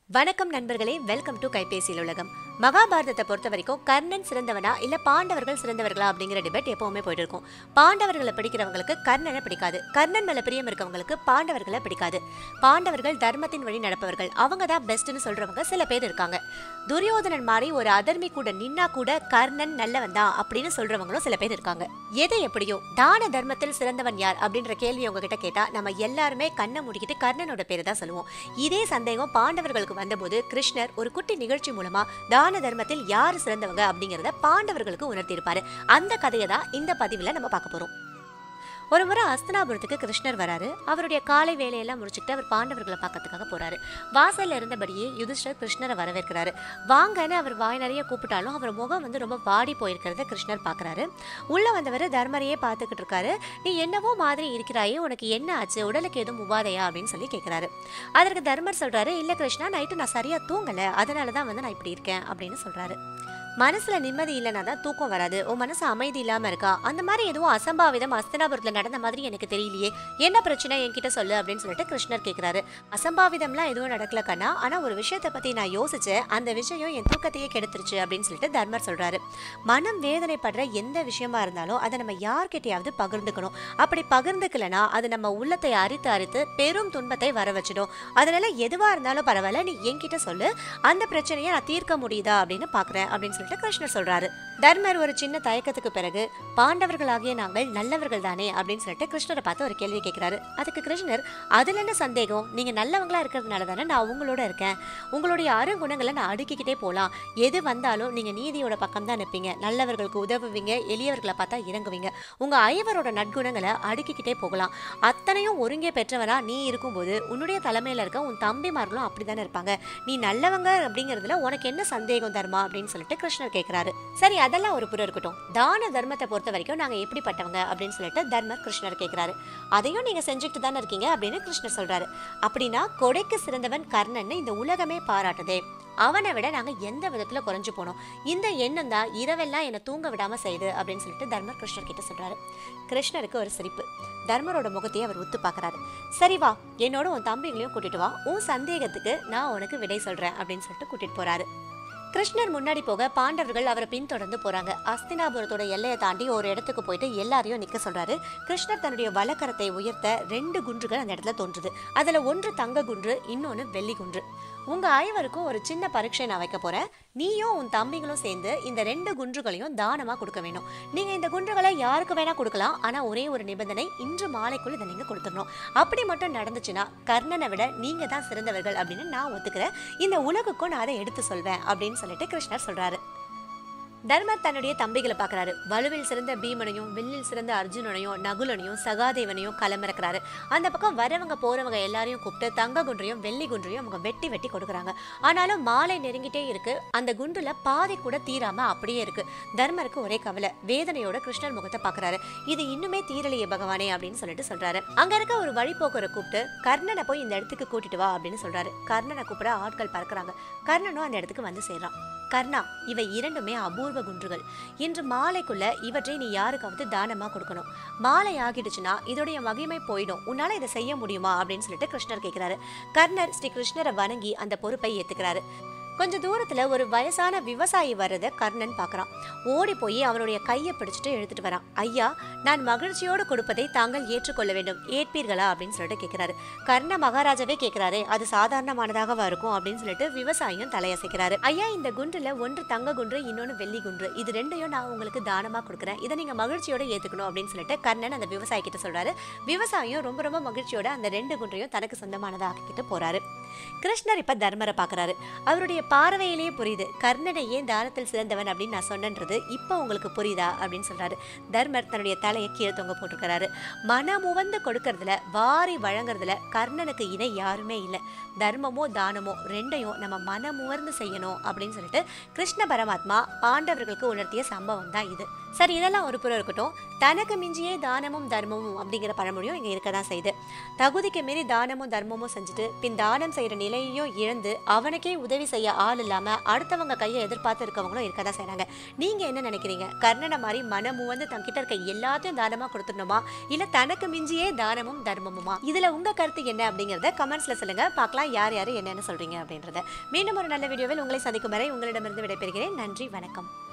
வணக்கம் நண்பர்களே welcome to கைபேசியில் உலகம் மகாபாரதத்தை பொறுத்த வரைக்கும் கர்ணன் சிறந்தவனா இல்ல பாண்டவர்கள் சிறந்தவர்களா அப்படிங்கிற டிபேட் எப்பவுமே போயிட்டு இருக்கும் பாண்டவர்களை பிடிக்கிறவங்களுக்கு கர்ணனை பிடிக்காது கர்ணன் மேல பிரியம் இருக்கவங்களுக்கு பாண்டவர்களை பிடிக்காது பாண்டவர்கள் தர்மத்தின் வழி நடப்பவர்கள் அவங்க தான் பெஸ்ட்னு சொல்றவங்க சில பேர் இருக்காங்க துரியோதனன் மாதிரி ஒரு அதர்மி கூட நின்னா கூட கர்ணன் நல்லவன் தான் அப்படின்னு சொல்றவங்களும் சில பேர் இருக்காங்க எது எப்படியோ தான தர்மத்தில் சிறந்தவன் யார் அப்படின்ற கேள்வி உங்ககிட்ட கேட்டா நம்ம எல்லாருமே கண்ணை மூடிக்கிட்டு கர்ணனோட பேரை தான் சொல்லுவோம் இதே சந்தேகம் பாண்டவர்களுக்கு வந்தபோது கிருஷ்ணர் ஒரு குட்டி நிகழ்ச்சி மூலமா தான தர்மத்தில் யார் சிறந்தவங்க அப்படிங்கறத பாண்டவர்களுக்கு உணர்த்தியிருப்பாரு அந்த கதையை தான் இந்த பதிவுல நம்ம பார்க்க போறோம் ஒரு முறை அஸ்தனாபுரத்துக்கு கிருஷ்ணர் வராரு அவருடைய காலை வேலையெல்லாம் முடிச்சுட்டு அவர் பாண்டவர்களை பார்க்கறதுக்காக போறாரு வாசல்ல இருந்தபடியே யுதிஷ்டர் கிருஷ்ணரை வரவேற்கிறாரு வாங்கன்னு அவர் வாய் நிறைய கூப்பிட்டாலும் அவர் முகம் வந்து ரொம்ப வாடி போயிருக்கிறத கிருஷ்ணர் பார்க்கறாரு உள்ள வந்தவர் தர்மரையே பார்த்துக்கிட்டு இருக்காரு நீ என்னவோ மாதிரி இருக்கிறாயே உனக்கு என்ன ஆச்சு உடலுக்கு எதுவும் உபாதையா அப்படின்னு சொல்லி கேட்குறாரு அதற்கு தர்மர் சொல்றாரு இல்ல கிருஷ்ணா நைட்டு நான் சரியா தூங்கல அதனால தான் வந்து நான் இப்படி இருக்கேன் அப்படின்னு சொல்றாரு மனசுல நிம்மதி இல்லைனா தான் தூக்கம் வராது உன் மனசு அமைதி இல்லாம இருக்கா அந்த மாதிரி எதுவும் அசம்பாவிதம் அஸ்தனாபுரத்துல நடந்த மாதிரி எனக்கு தெரியலையே என்ன பிரச்சனை என்கிட்ட சொல்லு அப்படின்னு சொல்லிட்டு கிருஷ்ணர் கேக்குறாரு அசம்பாவிதம்லாம் எதுவும் நடக்கல கண்ணா ஆனா ஒரு விஷயத்தை பத்தி நான் யோசிச்சேன் அந்த விஷயம் என் தூக்கத்தையே கெடுத்துருச்சு அப்படின்னு சொல்லிட்டு தர்மர் சொல்றாரு மனம் வேதனைப்படுற எந்த விஷயமா இருந்தாலும் அதை நம்ம யார்கிட்டயாவது பகிர்ந்துக்கணும் அப்படி பகிர்ந்துக்கலனா அது நம்ம உள்ளத்தை அரித்து அரித்து பெரும் துன்பத்தை வர வச்சிடும் அதனால எதுவா இருந்தாலும் பரவாயில்ல நீ என்கிட்ட சொல்லு அந்த பிரச்சனையை நான் தீர்க்க முடியுதா அப்படின்னு பாக்குறேன் அப்படின்னு சொல்லிட்டு கிருஷ்ணர் சொல்றாரு தர்மர் ஒரு சின்ன தயக்கத்துக்கு பிறகு பாண்டவர்களாகிய நாங்கள் நல்லவர்கள் தானே அப்படின்னு சொல்லிட்டு கிருஷ்ணரை பார்த்து ஒரு கேள்வி கேட்கிறாரு அதுக்கு கிருஷ்ணர் அதுல என்ன சந்தேகம் நீங்க நல்லவங்களா இருக்கிறதுனால தானே நான் உங்களோட இருக்கேன் உங்களுடைய அருங்குணங்களை நான் அடுக்கிக்கிட்டே போலாம் எது வந்தாலும் நீங்க நீதியோட பக்கம் தான் நிற்பீங்க நல்லவர்களுக்கு உதவுவீங்க எளியவர்களை பார்த்தா இறங்குவீங்க உங்க ஐவரோட நற்குணங்களை அடுக்கிக்கிட்டே போகலாம் அத்தனையும் ஒருங்கே பெற்றவனா நீ இருக்கும்போது உன்னுடைய தலைமையில இருக்க உன் தம்பிமார்களும் அப்படிதானே இருப்பாங்க நீ நல்லவங்க அப்படிங்கிறதுல உனக்கு என்ன சந்தேகம் தர்மா அப்படின்னு சொல்லிட்டு கிருஷ்ணர் கேட்கிறாரு சரி அதெல்லாம் ஒரு புறம் இருக்கட்டும் தான தர்மத்தை பொறுத்த வரைக்கும் நாங்க எப்படிப்பட்டவங்க அப்படின்னு சொல்லிட்டு தர்மர் கிருஷ்ணர் கேட்கிறாரு அதையும் நீங்க செஞ்சுட்டு தானே இருக்கீங்க அப்படின்னு கிருஷ்ணர் சொல்றாரு அப்படின்னா கொடைக்கு சிறந்தவன் கர்ணன் இந்த உலகமே பாராட்டுதே அவனை விட நாங்க எந்த விதத்துல குறைஞ்சு போனோம் இந்த எண்ணம் தான் இரவெல்லாம் என்னை தூங்க விடாம செய்யுது அப்படின்னு சொல்லிட்டு தர்மர் கிருஷ்ணர் கிட்ட சொல்றாரு கிருஷ்ணருக்கு ஒரு சிரிப்பு தர்மரோட முகத்தையே அவர் உத்து பார்க்கறாரு சரி வா என்னோட உன் தம்பிகளையும் கூட்டிட்டு வா உன் சந்தேகத்துக்கு நான் உனக்கு விடை சொல்றேன் அப்படின்னு சொல்லிட்டு கூட்டிட்டு போறாரு கிருஷ்ணர் முன்னாடி போக பாண்டவர்கள் அவரை பின்தொடர்ந்து போறாங்க அஸ்தினாபுரத்தோட எல்லையை தாண்டி ஒரு இடத்துக்கு போயிட்டு எல்லாரையும் நிக்க சொல்றாரு கிருஷ்ணர் தன்னுடைய வலக்கரத்தை உயர்த்த ரெண்டு குன்றுகள் அந்த இடத்துல தோன்றுது அதுல ஒன்று தங்க குன்று இன்னொன்னு வெள்ளி குன்று உங்க ஐவருக்கும் ஒரு சின்ன பரீட்சை நான் வைக்க போறேன் நீயும் உன் தம்பிகளும் சேர்ந்து இந்த ரெண்டு குன்றுகளையும் தானமா கொடுக்க வேணும் நீங்க இந்த குன்றுகளை யாருக்கு வேணா கொடுக்கலாம் ஆனா ஒரே ஒரு நிபந்தனை இன்று மாலைக்குள் இதை நீங்க கொடுத்துடணும் அப்படி மட்டும் நடந்துச்சுன்னா கர்ணனை விட நீங்க தான் சிறந்தவர்கள் அப்படின்னு நான் ஒத்துக்கிறேன் இந்த உலகுக்கும் நான் அதை எடுத்து சொல்வேன் அப்படின்னு சொல்லிட்டு கிருஷ்ணர் சொல்றாரு தர்மர் தன்னுடைய தம்பிகளை பார்க்கறாரு வலுவில் சிறந்த பீமனையும் வில்லில் சிறந்த அர்ஜுனனையும் நகுலனையும் சகாதேவனையும் களமிறக்குறாரு அந்த பக்கம் வரவங்க போறவங்க எல்லாரையும் கூப்பிட்டு தங்க குன்றையும் வெள்ளி குன்றையும் அவங்க வெட்டி வெட்டி கொடுக்குறாங்க ஆனாலும் மாலை நெருங்கிட்டே இருக்கு அந்த குண்டுல பாதி கூட தீராம அப்படியே இருக்கு தர்மருக்கு ஒரே கவலை வேதனையோட கிருஷ்ணர் முகத்தை பார்க்கறாரு இது இன்னுமே தீரலையே பகவானே அப்படின்னு சொல்லிட்டு சொல்றாரு அங்க இருக்க ஒரு வழிபோக்கரை கூப்பிட்டு கர்ணனை போய் இந்த இடத்துக்கு கூட்டிட்டு வா அப்படின்னு சொல்றாரு கர்ணனை கூப்பிட ஆட்கள் பறக்குறாங்க கர்ணனும் அந்த இடத்துக்கு வந்து சேர்றான் கர்ணா இவை இரண்டுமே அபூர்வ குன்றுகள் இன்று மாலைக்குள்ள இவற்றை நீ யாருக்காவது தானமா கொடுக்கணும் மாலை ஆகிடுச்சுன்னா இதோடைய மகிமை போயிடும் உன்னால இதை செய்ய முடியுமா அப்படின்னு சொல்லிட்டு கிருஷ்ணர் கேட்கிறாரு கர்ணர் ஸ்ரீ கிருஷ்ணரை வணங்கி அந்த பொறுப்பை ஏத்துக்கிறாரு கொஞ்ச தூரத்துல ஒரு வயசான விவசாயி வர்றத கர்ணன் பார்க்கறான் ஓடி போய் அவனுடைய கையை பிடிச்சிட்டு எழுத்துட்டு வரான் ஐயா நான் மகிழ்ச்சியோடு கொடுப்பதை தாங்கள் ஏற்றுக்கொள்ள வேண்டும் ஏற்பீர்களா அப்படின்னு சொல்லிட்டு கேட்கிறாரு கர்ண மகாராஜாவே கேட்கிறாரே அது சாதாரணமானதாகவா இருக்கும் அப்படின்னு சொல்லிட்டு விவசாயியும் தலையசைக்கிறாரு ஐயா இந்த குன்றுல ஒன்று தங்க குன்று இன்னொன்னு வெள்ளி குன்று இது ரெண்டையும் நான் உங்களுக்கு தானமா கொடுக்குறேன் இதை நீங்க மகிழ்ச்சியோட ஏத்துக்கணும் அப்படின்னு சொல்லிட்டு கர்ணன் அந்த விவசாயி கிட்ட சொல்றாரு விவசாயியும் ரொம்ப ரொம்ப மகிழ்ச்சியோட அந்த ரெண்டு குன்றையும் தனக்கு சொந்தமானதா ஆக்கிட்டு போறாரு கிருஷ்ணர் இப்ப தர்மரை பாக்குறாரு அவருடைய பார்வையிலேயே புரியுது கர்ணனை ஏன் தானத்தில் சிறந்தவன் அப்படின்னு நான் சொன்னன்றது இப்போ உங்களுக்கு புரியுதா அப்படின்னு சொல்றாரு தர்மர் தன்னுடைய தலையை கீழே தொங்க போட்டிருக்கிறாரு மனமுவந்து கொடுக்கறதுல வாரி வழங்குறதுல கர்ணனுக்கு இணை யாருமே இல்லை தர்மமோ தானமோ ரெண்டையும் நம்ம மனமுவர்ந்து செய்யணும் அப்படின்னு சொல்லிட்டு கிருஷ்ண பரமாத்மா பாண்டவர்களுக்கு உணர்த்திய சம்பவம் தான் இது சரி இதெல்லாம் ஒரு புறம் இருக்கட்டும் தனக்கு மிஞ்சியே தானமும் தர்மமும் அப்படிங்கிற பழமொழியும் இங்க இருக்க தான் செய்யுது தகுதிக்கு மீறி தானமும் தர்மமும் செஞ்சுட்டு பின் தானம் செய்ய செய்யற நிலையையும் இழந்து அவனுக்கே உதவி செய்ய ஆள் இல்லாம அடுத்தவங்க கையை எதிர்பார்த்து இருக்கவங்களும் இருக்க தான் செய்றாங்க நீங்க என்ன நினைக்கிறீங்க கர்ணனை மாதிரி மனம் வந்து தங்கிட்ட இருக்க எல்லாத்தையும் தானமா கொடுத்துடணுமா இல்ல தனக்கு மிஞ்சியே தானமும் தர்மமுமா இதுல உங்க கருத்து என்ன அப்படிங்கறத கமெண்ட்ஸ்ல சொல்லுங்க பார்க்கலாம் யார் யார் என்னென்ன சொல்றீங்க அப்படின்றத மீண்டும் ஒரு நல்ல வீடியோவில் உங்களை சந்திக்கும் வரை உங்களிடமிருந்து விடைபெறுகிறேன் நன்றி வணக்கம்